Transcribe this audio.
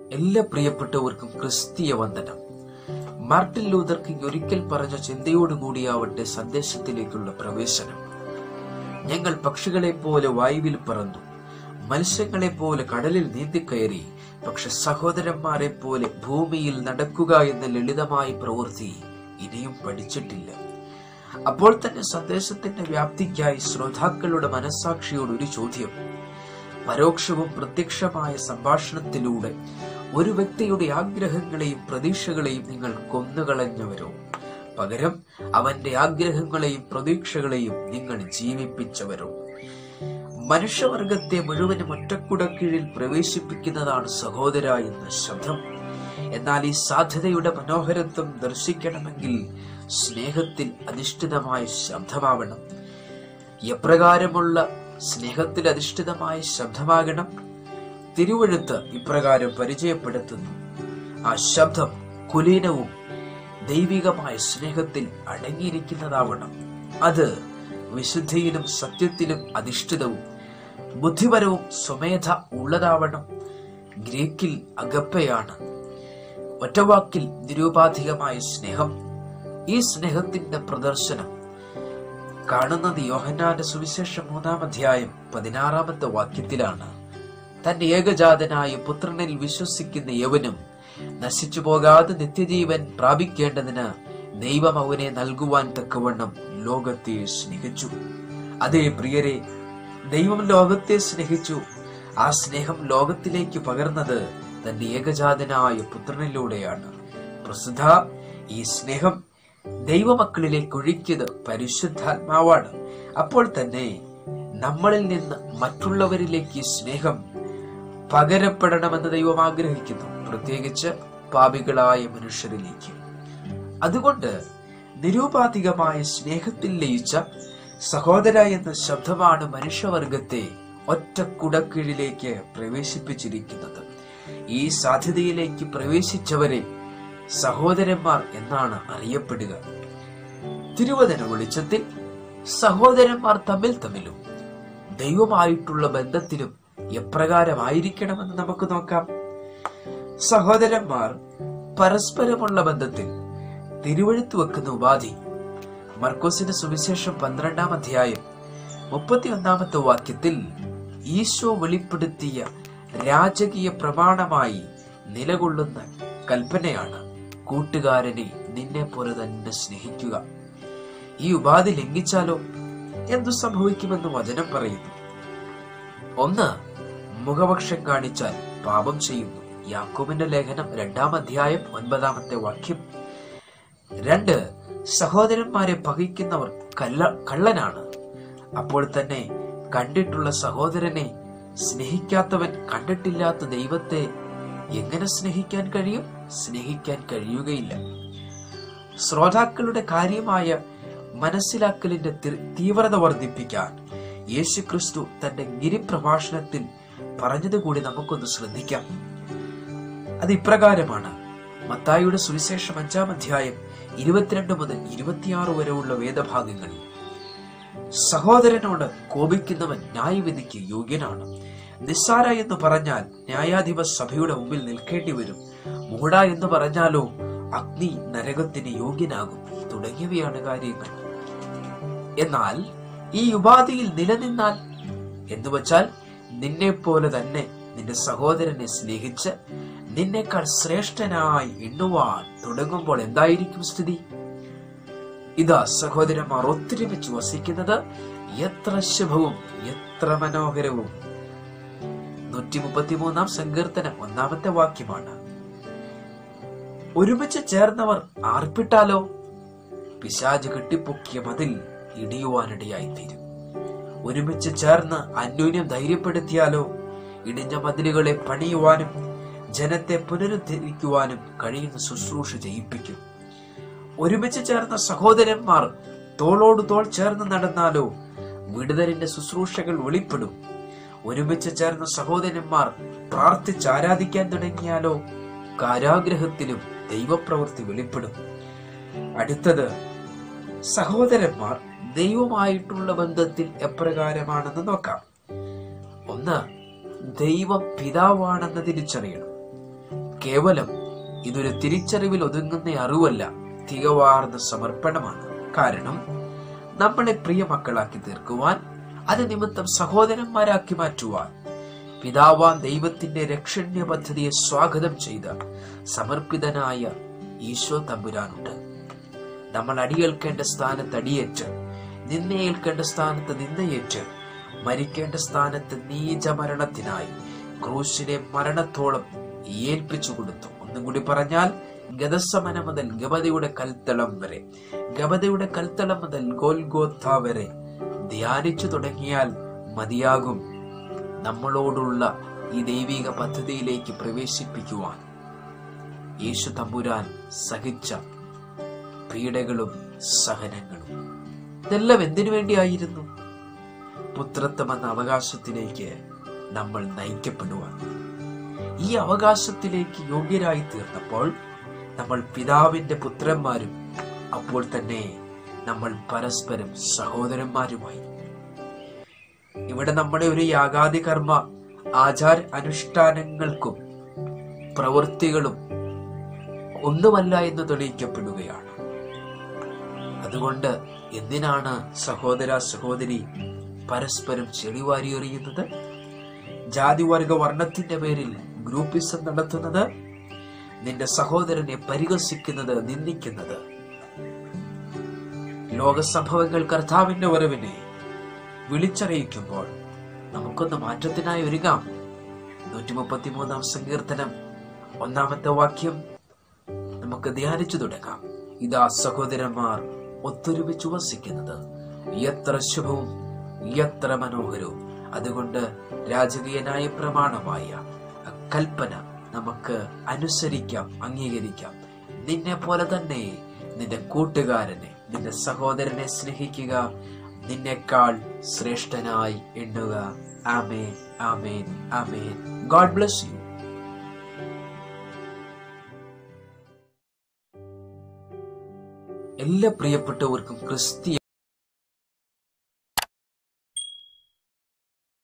എല്ലാ പ്രിയപ്പെട്ടവർക്കും ക്രിസ്തീയ വന്ദനം മാർട്ടിൻ ലൂതർ കിങ് ഒരിക്കൽ പറഞ്ഞ ചിന്തയോടുകൂടിയാവട്ടെ സന്ദേശത്തിലേക്കുള്ള പ്രവേശനം ഞങ്ങൾ പക്ഷികളെ പോലെ വായുവിൽ പറന്നു മത്സ്യങ്ങളെ പോലെ കടലിൽ നീന്തിക്കയറി പക്ഷെ സഹോദരന്മാരെ പോലെ ഭൂമിയിൽ നടക്കുക എന്ന ലളിതമായ പ്രവൃത്തി ഇനിയും പഠിച്ചിട്ടില്ല അപ്പോൾ തന്നെ സന്ദേശത്തിന്റെ വ്യാപ്തിക്കായി ശ്രോതാക്കളുടെ മനസാക്ഷിയോട് ഒരു ചോദ്യം പരോക്ഷവും പ്രത്യക്ഷമായ സംഭാഷണത്തിലൂടെ ഒരു വ്യക്തിയുടെ ആഗ്രഹങ്ങളെയും പ്രതീക്ഷകളെയും നിങ്ങൾ കൊന്നുകളഞ്ഞവരോ പകരം അവന്റെ ആഗ്രഹങ്ങളെയും പ്രതീക്ഷകളെയും നിങ്ങൾ ജീവിപ്പിച്ചവരോ മനുഷ്യവർഗത്തെ മുഴുവനും ഒറ്റക്കുടക്കീഴിൽ പ്രവേശിപ്പിക്കുന്നതാണ് സഹോദര എന്ന ശബ്ദം എന്നാൽ ഈ സാധ്യതയുടെ മനോഹരത്വം ദർശിക്കണമെങ്കിൽ സ്നേഹത്തിൽ അധിഷ്ഠിതമായ ശബ്ദമാവണം എപ്രകാരമുള്ള സ്നേഹത്തിൽ അധിഷ്ഠിതമായ ശബ്ദമാകണം തിരുവഴുത്ത് ഇപ്രകാരം പരിചയപ്പെടുത്തുന്നു ആ ശബ്ദം കുലീനവും ദൈവികമായ സ്നേഹത്തിൽ അടങ്ങിയിരിക്കുന്നതാവണം അത് വിശുദ്ധിയിലും സത്യത്തിലും അധിഷ്ഠിതവും ബുദ്ധിപരവും സ്വമേധ ഉള്ളതാവണം ഗ്രീക്കിൽ അഗപ്പയാണ് ഒറ്റവാക്കിൽ നിരൂപാധികമായ സ്നേഹം ഈ സ്നേഹത്തിന്റെ പ്രദർശനം കാണുന്നത് യോഹന്നാന്റെ സുവിശേഷം മൂന്നാം അധ്യായം പതിനാറാമത്തെ വാക്യത്തിലാണ് തന്റെ ഏകജാതനായ പുത്രനിൽ വിശ്വസിക്കുന്ന യവനും നശിച്ചു പോകാതെ നിത്യജീവൻ പ്രാപിക്കേണ്ടതിന് ദൈവം അവനെ നൽകുവാൻ തക്കവണ്ണം ലോകത്തെ സ്നേഹിച്ചു അതേ പ്രിയരെ ദൈവം ലോകത്തെ സ്നേഹിച്ചു ആ സ്നേഹം ലോകത്തിലേക്ക് പകർന്നത് തന്റെ ഏകജാതനായ പുത്രനിലൂടെയാണ് പ്രസിദ്ധ ഈ സ്നേഹം ദൈവമക്കളിലേക്ക് ഒഴുക്കിയത് പരിശുദ്ധാത്മാവാണ് അപ്പോൾ തന്നെ നമ്മളിൽ നിന്ന് മറ്റുള്ളവരിലേക്ക് ഈ സ്നേഹം പകരപ്പെടണമെന്ന് ദൈവം ആഗ്രഹിക്കുന്നു പ്രത്യേകിച്ച് പാപികളായ മനുഷ്യരിലേക്ക് അതുകൊണ്ട് നിരൂപാധികമായ സ്നേഹത്തിൽ ലയിച്ച സഹോദര എന്ന ശബ്ദമാണ് മനുഷ്യവർഗത്തെ ഒറ്റ കുടക്കീഴിലേക്ക് പ്രവേശിപ്പിച്ചിരിക്കുന്നത് ഈ സാധ്യതയിലേക്ക് പ്രവേശിച്ചവരെ സഹോദരന്മാർ എന്നാണ് അറിയപ്പെടുക തിരുവചന വെളിച്ചത്തിൽ സഹോദരന്മാർ തമ്മിൽ തമ്മിലും ദൈവമായിട്ടുള്ള ബന്ധത്തിലും എപ്രകാരമായിരിക്കണമെന്ന് നമുക്ക് നോക്കാം സഹോദരന്മാർ പരസ്പരമുള്ള ബന്ധത്തിൽ തിരുവഴുത്ത് വെക്കുന്ന ഉപാധി മർക്കോസിന്റെ സുവിശേഷം പന്ത്രണ്ടാം അധ്യായം മുപ്പത്തി ഒന്നാമത്തെ വാക്യത്തിൽ ഈശോ വെളിപ്പെടുത്തിയ രാജകീയ പ്രമാണമായി നിലകൊള്ളുന്ന കൽപ്പനയാണ് കൂട്ടുകാരനെ നിന്നെ പോലെ തന്നെ സ്നേഹിക്കുക ഈ ഉപാധി ലംഘിച്ചാലോ എന്തു സംഭവിക്കുമെന്ന് വചനം പറയുന്നു ഒന്ന് മുഖപക്ഷം കാണിച്ചാൽ പാപം ചെയ്യുന്നു യാക്കോബിന്റെ ലേഖനം രണ്ടാം അധ്യായം ഒൻപതാമത്തെ വാക്യം രണ്ട് സഹോദരന്മാരെ പകയ്ക്കുന്നവർ കള്ള കള്ളനാണ് അപ്പോൾ തന്നെ കണ്ടിട്ടുള്ള സഹോദരനെ സ്നേഹിക്കാത്തവൻ കണ്ടിട്ടില്ലാത്ത ദൈവത്തെ എങ്ങനെ സ്നേഹിക്കാൻ കഴിയും സ്നേഹിക്കാൻ കഴിയുകയില്ല ശ്രോതാക്കളുടെ കാര്യമായ മനസ്സിലാക്കലിന്റെ തി- തീവ്രത വർദ്ധിപ്പിക്കാൻ യേശുക്രിസ്തു തന്റെ ഗിരിപ്രഭാഷണത്തിൽ പറഞ്ഞതുകൂടി നമുക്കൊന്ന് ശ്രദ്ധിക്കാം അത് ഇപ്രകാരമാണ് മത്തായിയുടെ സുവിശേഷം അഞ്ചാം അധ്യായം ഇരുപത്തിരണ്ട് മുതൽ ഇരുപത്തിയാറ് വരെയുള്ള വേദഭാഗങ്ങളിൽ സഹോദരനോട് കോപിക്കുന്നവൻ ന്യായവിധിക്ക് യോഗ്യനാണ് നിസ്സാര എന്ന് പറഞ്ഞാൽ ന്യായാധിപ സഭയുടെ മുമ്പിൽ നിൽക്കേണ്ടി വരും മൂട എന്ന് പറഞ്ഞാലോ അഗ്നി നരകത്തിന് യോഗ്യനാകും തുടങ്ങിയവയാണ് കാര്യങ്ങൾ എന്നാൽ ഈ ഉപാധിയിൽ നിലനിന്നാൽ എന്ന് വച്ചാൽ നിന്നെ പോലെ തന്നെ നിന്റെ സഹോദരനെ സ്നേഹിച്ച് നിന്നേക്കാൾ ശ്രേഷ്ഠനായി എണ്ണുവാൻ തുടങ്ങുമ്പോൾ എന്തായിരിക്കും സ്ഥിതി ഇതാ സഹോദരന്മാർ ഒത്തൊരുമിച്ച് വസിക്കുന്നത് എത്ര ശുഭവും എത്ര മനോഹരവും നൂറ്റി മുപ്പത്തിമൂന്നാം സങ്കീർത്തനം ഒന്നാമത്തെ വാക്യമാണ് ഒരുമിച്ച് ചേർന്നവർ ആർപ്പിട്ടാലോ പിശാജ് കെട്ടിപ്പൊക്കിയ മതിൽ ഇടിയുവാനിടയായിത്തീരും ഒരുമിച്ച് ചേർന്ന് അന്യോന്യം ധൈര്യപ്പെടുത്തിയാലോ ഇടിഞ്ഞ മതിലുകളെ പണിയുവാനും ജനത്തെ പുനരുദ്ധരിക്കുവാനും കഴിയുന്ന ശുശ്രൂഷ ചെയ്യിപ്പിക്കും ഒരുമിച്ച് ചേർന്ന സഹോദരന്മാർ തോളോട് തോൾ ചേർന്ന് നടന്നാലോ വിടുതലിന്റെ ശുശ്രൂഷകൾ വെളിപ്പെടും ഒരുമിച്ച് ചേർന്ന സഹോദരന്മാർ പ്രാർത്ഥിച്ച് ആരാധിക്കാൻ തുടങ്ങിയാലോ കാരാഗ്രഹത്തിലും ദൈവപ്രവൃത്തി വെളിപ്പെടും അടുത്തത് സഹോദരന്മാർ ദൈവമായിട്ടുള്ള ബന്ധത്തിൽ എപ്രകാരമാണെന്ന് നോക്കാം ഒന്ന് ദൈവം പിതാവാണെന്ന് തിരിച്ചറിയണം കേവലം ഇതൊരു തിരിച്ചറിവിൽ ഒതുങ്ങുന്ന അറിവല്ല തികവാർന്ന സമർപ്പണമാണ് കാരണം നമ്മളെ പ്രിയ മക്കളാക്കി തീർക്കുവാൻ അത് നിമിത്തം സഹോദരന്മാരാക്കി മാറ്റുവാൻ പിതാവാൻ ദൈവത്തിന്റെ രക്ഷണ്യ പദ്ധതിയെ സ്വാഗതം ചെയ്ത സമർപ്പിതനായ ഈശോ തമ്പുരാനുണ്ട് നമ്മൾ അടിയേൽക്കേണ്ട സ്ഥാനത്ത് അടിയേറ്റ് നിന്നയേൽക്കേണ്ട സ്ഥാനത്ത് നിന്നയേറ്റ് മരിക്കേണ്ട സ്ഥാനത്ത് നീചമരണത്തിനായി ക്രൂശിനെ മരണത്തോളം ഏൽപ്പിച്ചു കൊടുത്തു ഒന്നും കൂടി പറഞ്ഞാൽ ഗതസമന മുതൽ ഗവതയുടെ കൽത്തളം വരെ ഗവതയുടെ കൽത്തളം മുതൽ ഗോൽഗോത്ത വരെ ധ്യാനിച്ചു തുടങ്ങിയാൽ മതിയാകും നമ്മളോടുള്ള ഈ ദൈവിക പദ്ധതിയിലേക്ക് പ്രവേശിപ്പിക്കുവാൻ യേശു തമ്പുരാൻ സഹിച്ച പീഡകളും സഹനങ്ങളും ഇതെല്ലാം എന്തിനു വേണ്ടിയായിരുന്നു പുത്രത്വം എന്ന അവകാശത്തിലേക്ക് നമ്മൾ നയിക്കപ്പെടുവാൻ ഈ അവകാശത്തിലേക്ക് യോഗ്യരായി തീർന്നപ്പോൾ നമ്മൾ പിതാവിന്റെ പുത്രന്മാരും അപ്പോൾ തന്നെ നമ്മൾ പരസ്പരം സഹോദരന്മാരുമായി ഇവിടെ നമ്മുടെ ഒരു യാഗാദി കർമ്മ ആചാര അനുഷ്ഠാനങ്ങൾക്കും പ്രവൃത്തികളും ഒന്നുമല്ല എന്ന് തെളിയിക്കപ്പെടുകയാണ് അതുകൊണ്ട് എന്തിനാണ് സഹോദര സഹോദരി പരസ്പരം ചെളിവാരി എറിയുന്നത് ജാതിവർഗ വർണ്ണത്തിന്റെ പേരിൽ ഗ്രൂപ്പിസം നടത്തുന്നത് നിന്റെ സഹോദരനെ പരിഹസിക്കുന്നത് നിന്ദിക്കുന്നത് ലോകസംഭവങ്ങൾ കർത്താവിന്റെ വരവിനെ വിളിച്ചറിയിക്കുമ്പോൾ നമുക്കൊന്ന് മാറ്റത്തിനായി ഒരുങ്ങാം നൂറ്റി മുപ്പത്തി മൂന്നാം സങ്കീർത്തനം ഒന്നാമത്തെ വാക്യം നമുക്ക് ധ്യാനിച്ചു തുടങ്ങാം ഇതാ സഹോദരന്മാർ ഒത്തൊരുമിച്ച് വസിക്കുന്നത് എത്ര ശുഭവും എത്ര മനോഹരവും അതുകൊണ്ട് രാജകീയനായ പ്രമാണമായ കൽപ്പന നമുക്ക് അനുസരിക്കാം അംഗീകരിക്കാം നിന്നെ പോലെ തന്നെ നിന്റെ കൂട്ടുകാരനെ നിന്റെ സഹോദരനെ സ്നേഹിക്കുക നിന്നെക്കാൾ ശ്രേഷ്ഠനായി എണ്ണുക ആമേൻ ആമേൻ ആമേൻ ഗോഡ് ബ്ലസ് യു എല്ലാ പ്രിയപ്പെട്ടവർക്കും ക്രിസ്തീയ